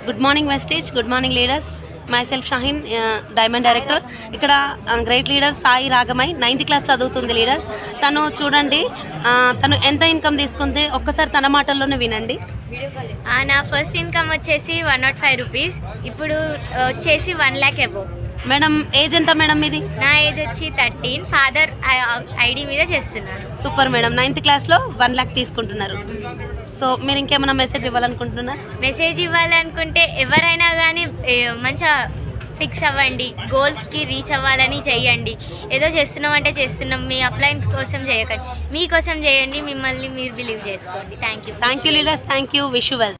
good morning Vestige good morning leaders my self Shaheen diamond director ఇక్కడ great leader Sai Ragamai ninth class చదువుతుంది leaders తను చూడండి ఆ, తను ఎంత ఇన్కమ్ తీసుకుంది ఒక్కసారి తన మాటల్లోనే వినండి ఆ, నా ఫస్ట్ ఇన్కమ్ వచ్చేసి వన్ నాట్ ఫైవ్ రూపీస్ ఇప్పుడు ఆ, వచ్చేసి one lakh above madam age ఎంత మేడం మీది నా ఏజ్ వచ్చి థర్టీన్ ఫాదర్ ఐడి మీద చేస్తున్నాను సూపర్ మేడం నైన్త్ క్లాస్లో వన్ ల్యాక్ తీసుకుంటున్నారు సో మీరు ఇంకేమైనా మెసేజ్ ఇవ్వాలనుకుంటున్నారా మెసేజ్ ఇవ్వాలనుకుంటే ఎవరైనా కానీ మంచిగా ఫిక్స్ అవ్వండి గోల్స్కి రీచ్ అవ్వాలని చేయండి ఏదో చేస్తున్నాం అంటే చేస్తున్నాం మీ అప్లైన్స్ కోసం చేయకండి మీకోసం చేయండి మిమ్మల్ని మీరు బిలీవ్ చేసుకోండి thank you thank you leaders thank you wish well